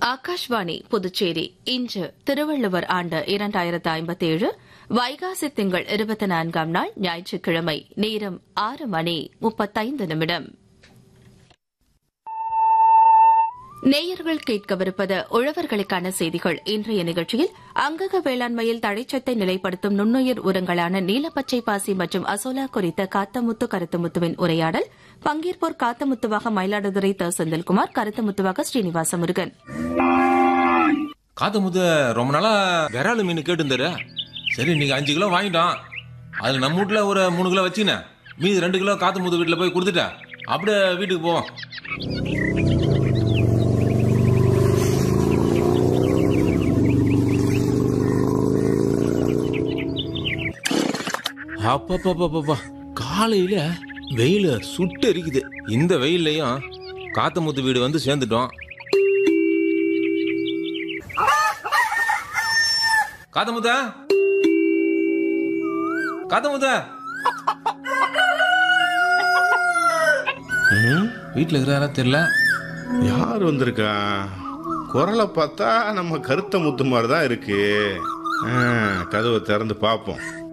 ஆகாஷ்வாணி புதுச்சேரி இன்று திருவள்ளுவர் ஆண்டு இரண்டாயிரத்து ஐம்பத்தேழு வைகாசி திங்கள் இருபத்தி நான்காம் நாள் ஞாயிற்றுக்கிழமை நேரம் ஆறு மணி முப்பத்தைந்து நிமிடம் நேயர்கள் கேட்கவிருப்பது உழவர்களுக்கான செய்திகள் இன்றைய நிகழ்ச்சியில் அங்கக வேளாண்மையில் தழைச்சத்தை நிலைப்படுத்தும் நுண்ணுயிர் உரங்களான நீலப்பச்சை பாசி மற்றும் அசோலா குறித்த காத்தமுத்து கருத்துமுத்துவின் உரையாடல் பங்கேற்போர் காத்தமுத்துவாக மயிலாடுதுறை த செந்தில்குமார் கருத்துமுத்துவாக ஸ்ரீனிவாச முருகன் காத்து முத்த ரொம்ப நாளா விராலு மீன் கேட்டு சரி நீங்க அஞ்சு கிலோ வாங்கிட்டோம் அதுல நம்ம வீட்டுல ஒரு மூணு கிலோ வச்சுக்கினேன் மீதி ரெண்டு கிலோ காத்து முத்து வீட்டுல போய் கொடுத்துட்டேன் அப்படியே வீட்டுக்கு போவோம் அப்பப்பப்பப்பா காலையில வெயில சுட்டு எரிக்குது இந்த வெயில்லையும் காத்து முத்து வீடு வந்து சேர்ந்துட்டோம் காத்தமுத்த காத்தமுத்த வீட்டுல இருக்கிறாரா தெரியல யார் வந்திருக்கா குரலை பார்த்தா நம்ம கருத்த முத்து மாதிரி தான் இருக்கு ஆ, கதவை திறந்து பார்ப்போம்